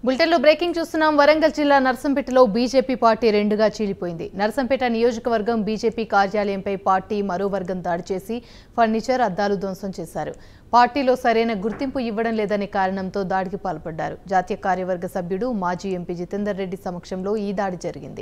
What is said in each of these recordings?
బులెటిన్లో బ్రేకింగ్ చూస్తున్నాం వరంగల్ జిల్లా నర్సంపేటలో బీజేపీ పార్టీ రెండుగా చీలిపోయింది నర్సంపేట నియోజకవర్గం బీజేపీ కార్యాలయంపై పార్టీ మరో వర్గం దాడి చేసి ఫర్నిచర్ అద్దాలు ధ్వంసం చేశారు పార్టీలో సరైన గుర్తింపు ఇవ్వడం లేదనే కారణంతో దాడికి పాల్పడ్డారు జాతీయ కార్యవర్గ సభ్యుడు మాజీ ఎంపీ జితేందర్ రెడ్డి సమక్షంలో ఈ దాడి జరిగింది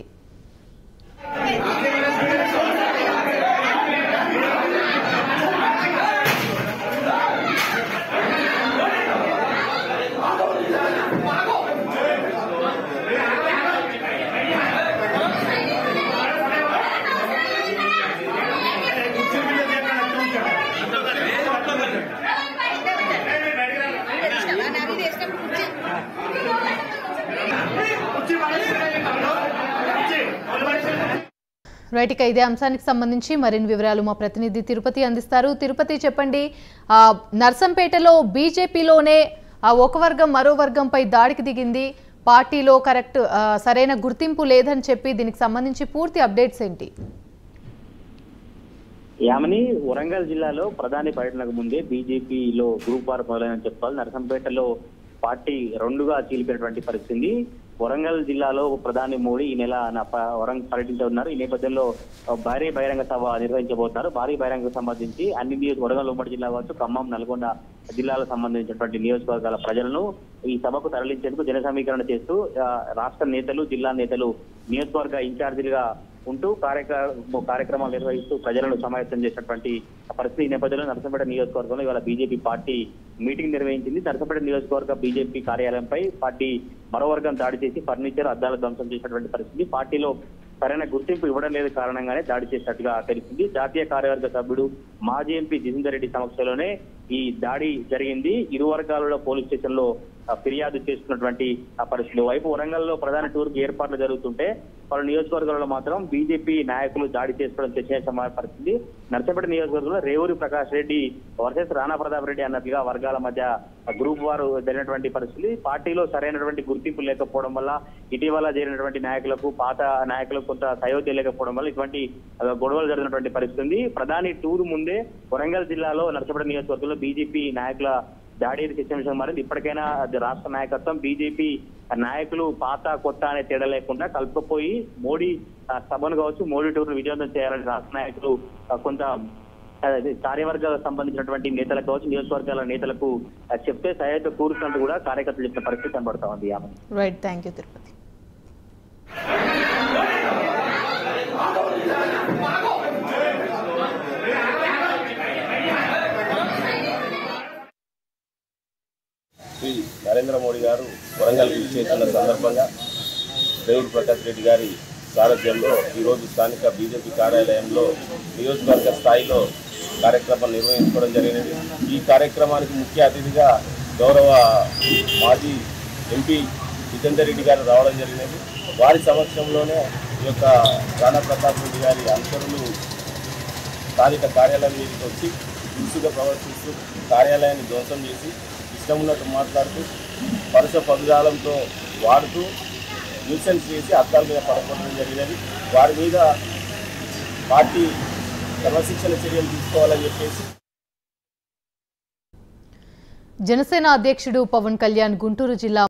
రైట్ ఇక ఇదే అంశానికి సంబంధించి మరిన్ని వివరాలు మా ప్రతినిధి తిరుపతి అందిస్తారు తిరుపతి చెప్పండి ఆ, నర్సంపేటలో బీజేపీలోనే ఆ ఒక వర్గం మరో వర్గంపై దాడికి దిగింది పార్టీలో కరెక్ట్ ఆ, సరైన గుర్తింపు లేదని చెప్పి దీనికి సంబంధించి పూర్తి అప్డేట్స్ ఏంటి యామిని వరంగల్ జిల్లాలో ప్రధాని పర్యటనకు ముందే బీజేపీలో గ్రూప్ వార్ మొదలైన చెప్పాలి నరసంపేటలో పార్టీ రెండుగా చీలిపోయినటువంటి పరిస్థితి వరంగల్ జిల్లాలో ప్రధాని మోడీ ఈ నెల నా ప- వరంగల్ పర్యటించనున్నారు ఈ నేపథ్యంలో భారీ బహిరంగ సభ నిర్వహించబోతున్నారు భారీ బహిరంగ సంబంధించి అన్ని నియోజక వరంగల్ ఉమ్మడి జిల్లా కావచ్చు ఖమ్మం నల్గొండ జిల్లాలకు సంబంధించినటువంటి నియోజకవర్గాల ప్రజలను ఈ సభకు తరలించేందుకు జన సమీకరణ చేస్తూ ఆ, రాష్ట్ర నేతలు జిల్లా నేతలు నియోజకవర్గ ఇన్ఛార్జీలుగా ఉంటూ కార్యక్రమ కార్యక్రమాలు నిర్వహిస్తూ ప్రజలను సమాయత్తం చేసినటువంటి పరిస్థితి ఈ నేపథ్యంలో నరసంపేట నియోజకవర్గంలో ఇవాళ బీజేపీ పార్టీ మీటింగ్ నిర్వహించింది నరసంపేట నియోజకవర్గ బీజేపీ కార్యాలయంపై పార్టీ మరో వర్గం దాడి చేసి ఫర్నిచర్ అద్దాల ధ్వంసం చేసినటువంటి పరిస్థితి పార్టీలో సరైన గుర్తింపు ఇవ్వడం లేదు కారణంగానే దాడి చేసినట్టుగా తెలిసింది జాతీయ కార్యవర్గ సభ్యుడు మాజీ ఎంపీ జితేందర్ రెడ్డి సమక్షంలోనే ఈ దాడి జరిగింది ఇరు వర్గాలలో పోలీస్ స్టేషన్ లో ఆ, ఫిర్యాదు చేస్తున్నటువంటి ఆ పరిస్థితులు వైపు వరంగల్లో ప్రధాన టూర్ కి ఏర్పాట్లు జరుగుతుంటే పలు నియోజకవర్గాలలో మాత్రం బీజేపీ నాయకులు దాడి చేసుకోవడం చర్చనీయ పరిస్థితి నర్సంపేట నియోజకవర్గంలో రేవూరి ప్రకాష్ రెడ్డి వర్సెస్ రాణా ప్రతాప్ రెడ్డి అన్నట్లుగా వర్గాల మధ్య గ్రూప్ వారు జరిగినటువంటి పరిస్థితి పార్టీలో సరైనటువంటి గుర్తింపు లేకపోవడం వల్ల ఇటీవల జరిగినటువంటి నాయకులకు పాత నాయకులకు కొంత సయోధ్య లేకపోవడం వల్ల ఇటువంటి ఆ, గొడవలు జరిగినటువంటి పరిస్థితి ఉంది ప్రధాని టూర్ ముందే వరంగల్ జిల్లాలో నర్సంపేట నియోజకవర్గంలో బీజేపీ నాయకుల దాడి చర్చంశం మారింది ఇప్పటికైనా అది రాష్ట్ర నాయకత్వం బీజేపీ నాయకులు పాత కొత్త అనే తేడా లేకుండా కలుపుకుపోయి మోడీ ఆ, సభను కావచ్చు మోడీ టూర్ విజయవంతం చేయాలని రాష్ట్ర నాయకులు ఆ, కొంత ఆ, ఇది కార్యవర్గాలకు సంబంధించినటువంటి నేతలకు కావచ్చు నియోజకవర్గాల నేతలకు ఆ, చెప్తే సహాయత కూరుతున్నట్టు కూడా కార్యకర్తలు చెప్పిన పరిస్థితి కనబడతా ఉంది ఆమె right thank you Tirupati Shri Narendra Modi garu Warangal చేస్తున్న సందర్భంగా దేవుడు ప్రకాష్ రెడ్డి గారి సారథ్యంలో ఈరోజు స్థానిక బీజేపీ కార్యాలయంలో నియోజకవర్గ స్థాయిలో కార్యక్రమం నిర్వహించుకోవడం జరిగినది ఈ కార్యక్రమానికి ముఖ్య అతిథిగా గౌరవ మాజీ ఎంపీ జితేందర్ రెడ్డి గారు రావడం జరిగినది వారి సమక్షంలోనే ఈ యొక్క రాణా ప్రతాప్ రెడ్డి గారి అనుచరులు స్థానిక కార్యాలయం మీదకి వచ్చి హింసుగా ప్రవర్తిస్తూ కార్యాలయాన్ని ధ్వంసం చేసి ఇష్టం ఉన్నట్టు మాట్లాడుతూ పరుష పదజాలంతో వాడుతూ న్యూసెన్స్ చేసి అద్దాల మీద పడగొట్టడం జరిగినది వారి మీద పార్టీ క్రమశిక్షణ చర్యలు తీసుకోవాలని చెప్పేసి జనసేన అధ్యక్షుడు పవన్ కళ్యాణ్ గుంటూరు జిల్లా